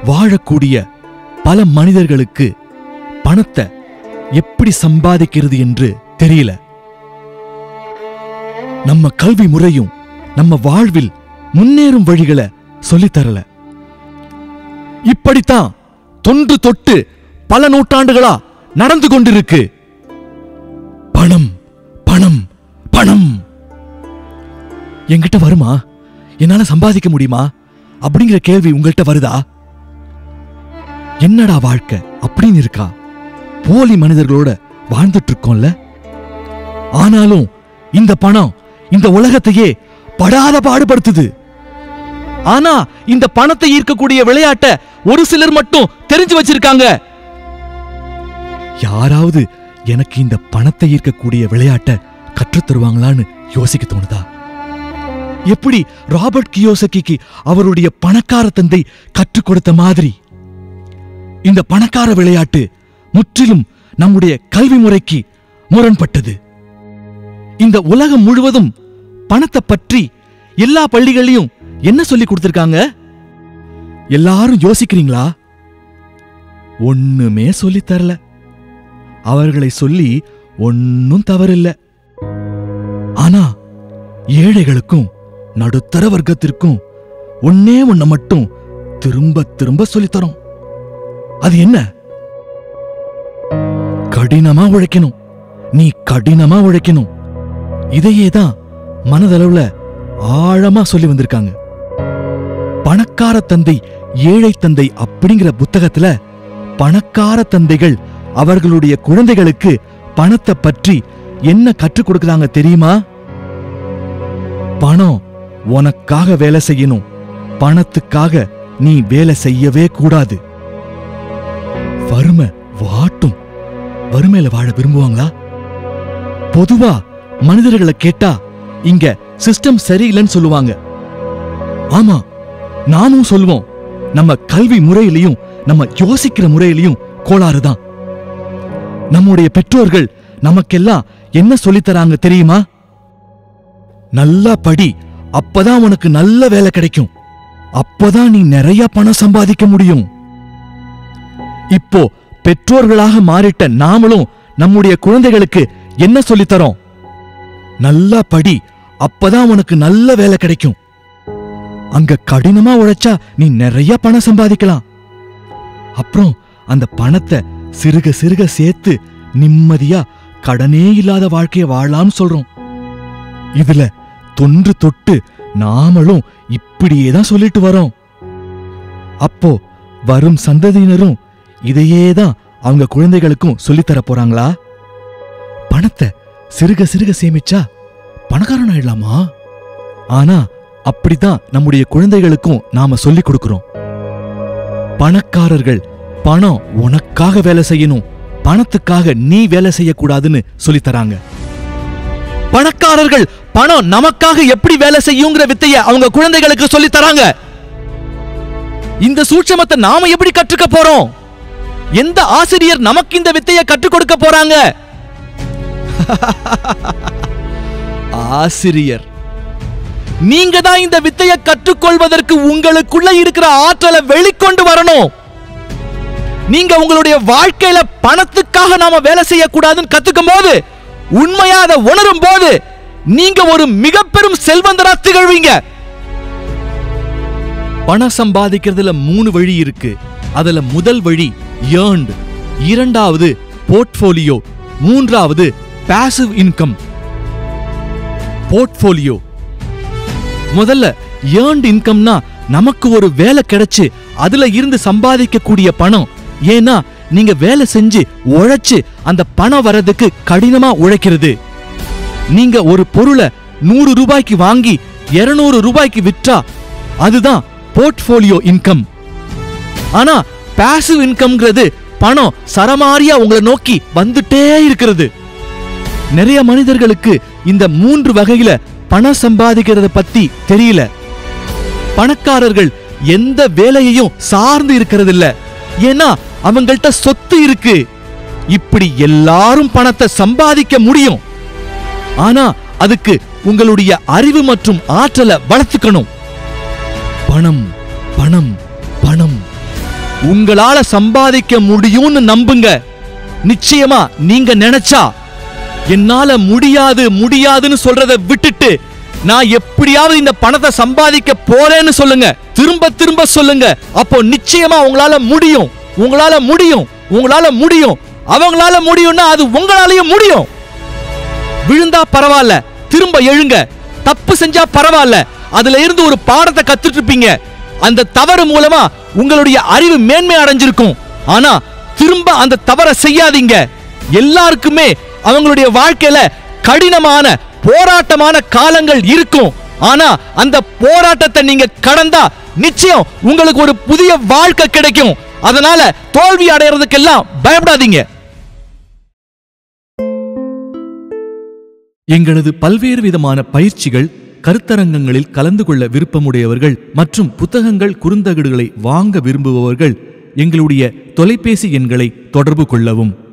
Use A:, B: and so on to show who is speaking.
A: வாழக்கூடிய பல மனிதர்களுக்கு பணத்தை எப்படி சம்பாதிக்கிறது என்று தெரியல நம்ம கல்வி முறையும் நம்ம வாழ்வில் முன்னேறும் வழிகளை சொல்லித் தரல இப்படித்தான் தொன்று தொட்டு பல நூற்றாண்டுகளா நடந்து கொண்டிருக்கு பணம் பணம் பணம் என்கிட்ட வருமா என்னால சம்பாதிக்க முடியுமா அப்படிங்கிற கேள்வி உங்கள்கிட்ட வருதா என்னடா வாழ்க்கை அப்படின்னு இருக்கா போலி மனிதர்களோட வாழ்ந்துட்டு இருக்கோம்ல ஆனாலும் இந்த பணம் இந்த உலகத்தையே படாத பாடுபடுத்துது ஆனா இந்த பணத்தை ஈர்க்கக்கூடிய விளையாட்ட ஒரு சிலர் மட்டும் தெரிஞ்சு வச்சிருக்காங்க யாராவது எனக்கு இந்த பணத்தை ஈர்க்கக்கூடிய விளையாட்ட கற்றுத் தருவாங்களான்னு யோசிக்க தோணுதா எப்படி ராபர்ட் கியோசக்கிக்கு அவருடைய பணக்கார தந்தை கற்றுக் கொடுத்த மாதிரி இந்த பணக்கார விளையாட்டு முற்றிலும் நம்முடைய கல்வி முறைக்கு முரண்பட்டது இந்த உலகம் முழுவதும் பணத்தை பற்றி எல்லா பள்ளிகளையும் என்ன சொல்லி கொடுத்திருக்காங்க எல்லாரும் யோசிக்கிறீங்களா ஒண்ணுமே சொல்லித் தரல அவர்களை சொல்லி ஒன்னும் தவறில்ல ஆனா ஏழைகளுக்கும் நடுத்தர வர்க்கத்திற்கும் ஒன்னே ஒண்ண மட்டும் திரும்ப திரும்ப சொல்லித் தரோம் அது என்ன கடினமா உழைக்கணும் நீ கடினமா உழைக்கணும் இதையே தான் மனதளவுல ஆழமா சொல்லி வந்திருக்காங்க பணக்கார தந்தை ஏழை தந்தை அப்படிங்கிற புத்தகத்துல பணக்கார தந்தைகள் அவர்களுடைய குழந்தைகளுக்கு பணத்தை பற்றி என்ன கற்றுக் கொடுக்கறாங்க தெரியுமா பணம் உனக்காக வேலை செய்யணும் பணத்துக்காக நீ வேலை செய்யவே கூடாது வறுமை வாட்டும் வறுமையில வாழ விரும்புவாங்களா பொதுவா மனிதர்களை கேட்டா இங்க சிஸ்டம் சரியில்லைன்னு சொல்லுவாங்க ஆமா நாமும் சொல்லுவோம் நம்ம கல்வி முறையிலையும் நம்ம யோசிக்கிற முறையிலையும் கோளாறு தான் நம்முடைய பெற்றோர்கள் நமக்கெல்லாம் என்ன சொல்லித் தராங்க தெரியுமா நல்லா படி அப்பதான் உனக்கு நல்ல வேலை கிடைக்கும் அப்பதான் நீ நிறைய பணம் சம்பாதிக்க முடியும் இப்போ பெற்றோர்களாக மாறிட்ட நாமளும் நம்முடைய குழந்தைகளுக்கு என்ன சொல்லித் தரோம் நல்லா படி அப்பதான் உனக்கு நல்ல வேலை கிடைக்கும் அங்க கடினமா உழைச்சா நீ நிறைய பணம் சம்பாதிக்கலாம் அப்புறம் அந்த பணத்தை சிறுக சிறுக சேர்த்து நிம்மதியா கடனே இல்லாத வாழ்க்கைய வாழலாம்னு சொல்றோம் இதுல தொன்று தொட்டு நாமளும் இப்படியே தான் சொல்லிட்டு வரோம் அப்போ வரும் சந்ததியினரும் இதையே தான் அவங்க குழந்தைகளுக்கும் சொல்லித்தர போறாங்களா பணத்தை சிறுக சிறுக சேமிச்சா பணக்காரன் ஆயிடலாமா ஆனா அப்படிதான் நம்முடைய குழந்தைகளுக்கும் நாம சொல்லிக் கொடுக்கிறோம் பணக்காரர்கள் பணம் உனக்காக வேலை செய்யணும் பணத்துக்காக நீ வேலை செய்யக்கூடாதுன்னு சொல்லித் தராங்க பணக்காரர்கள் பணம் நமக்காக எப்படி வேலை செய்யுங்கிற வித்தைய அவங்க குழந்தைகளுக்கு சொல்லித் தராங்க இந்த சூட்சமத்தை நாம எப்படி கற்றுக்க போறோம் எந்த ஆசிரியர் நமக்கு இந்த வித்தைய கற்றுக் கொடுக்க போறாங்க ஆசிரியர் நீங்க தான் இந்த வித்தைய கற்றுக்கொள்வதற்கு உங்களுக்குள்ள இருக்கிற ஆற்றலை வெளிக்கொண்டு வரணும் நீங்க உங்களுடைய வாழ்க்கையில பணத்துக்காக நாம வேலை செய்யக்கூடாதுன்னு கத்துக்கும் போது உண்மையா அதை உணரும் போது நீங்க ஒரு மிக பெரும் செல்வந்தரா திகழ்வீங்க பணம் சம்பாதிக்கிறதுல மூணு வழி இருக்கு அதுல முதல் வழி ஏர்ன்டு இரண்டாவது போர்ட்ஃபோலியோ மூன்றாவது பாசிவ் இன்கம் போர்ட்ஃபோலியோ முதல்ல ஏர்ன்டு இன்கம்னா நமக்கு ஒரு வேலை கிடைச்சு அதுல இருந்து சம்பாதிக்கக்கூடிய பணம் ஏன்னா நீங்க வேலை செஞ்சு உழைச்சு அந்த பணம் வர்றதுக்கு கடினமா உழைக்கிறது நீங்க ஒரு பொருளை நூறு ரூபாய்க்கு வாங்கி 200 ரூபாய்க்கு விற்றா அதுதான் போர்ட்ஃபோலியோ இன்கம் ஆனா பாசிவ் இன்கம்ங்கிறது பணம் சரமாரியா உங்களை நோக்கி வந்துட்டே இருக்கிறது நிறைய மனிதர்களுக்கு இந்த மூன்று வகையில பணம் சம்பாதிக்கிறத பத்தி தெரியல பணக்காரர்கள் எந்த வேலையையும் சார்ந்து இருக்கிறது இல்ல ஏன்னா அவங்கள்ட்ட சொத்து இருக்கு இப்படி எல்லாரும் பணத்தை சம்பாதிக்க முடியும் ஆனா அதுக்கு உங்களுடைய அறிவு மற்றும் ஆற்றலை வளர்த்துக்கணும் பணம் பணம் பணம் உங்களால சம்பாதிக்க முடியும்னு நம்புங்க நிச்சயமா நீங்க நினைச்சா என்னால முடியாது முடியாதுன்னு சொல்றத விட்டுட்டு நான் எப்படியாவது இந்த பணத்தை சம்பாதிக்க போறேன்னு சொல்லுங்க திரும்ப திரும்ப சொல்லுங்க அப்போ நிச்சயமா உங்களால முடியும் உங்களால முடியும் உங்களால முடியும் அவங்களால முடியும்னா அது உங்களாலையும் முடியும் விழுந்தா பரவாயில்ல திரும்ப எழுங்க தப்பு செஞ்சா பரவாயில்ல அதுல இருந்து ஒரு பாடத்தை கத்துட்டு இருப்பீங்க அந்த தவறு மூலமா உங்களுடைய அறிவு மேன்மை அடைஞ்சிருக்கும் ஆனா திரும்ப அந்த தவறை செய்யாதீங்க எல்லாருக்குமே அவங்களுடைய வாழ்க்கையில கடினமான போராட்டமான காலங்கள் இருக்கும் ஆனா அந்த போராட்டத்தை நீங்க கடந்தா நிச்சயம் உங்களுக்கு ஒரு புதிய வாழ்க்கை கிடைக்கும் அதனால தோல்வி அடையறதுக்கெல்லாம் பயப்படாதீங்க எங்களது பல்வேறு விதமான பயிற்சிகள் கருத்தரங்கங்களில் கலந்து கொள்ள விருப்பமுடையவர்கள் மற்றும் புத்தகங்கள் குறுந்தகடுகளை வாங்க விரும்புபவர்கள் எங்களுடைய தொலைபேசி எண்களை தொடர்பு கொள்ளவும்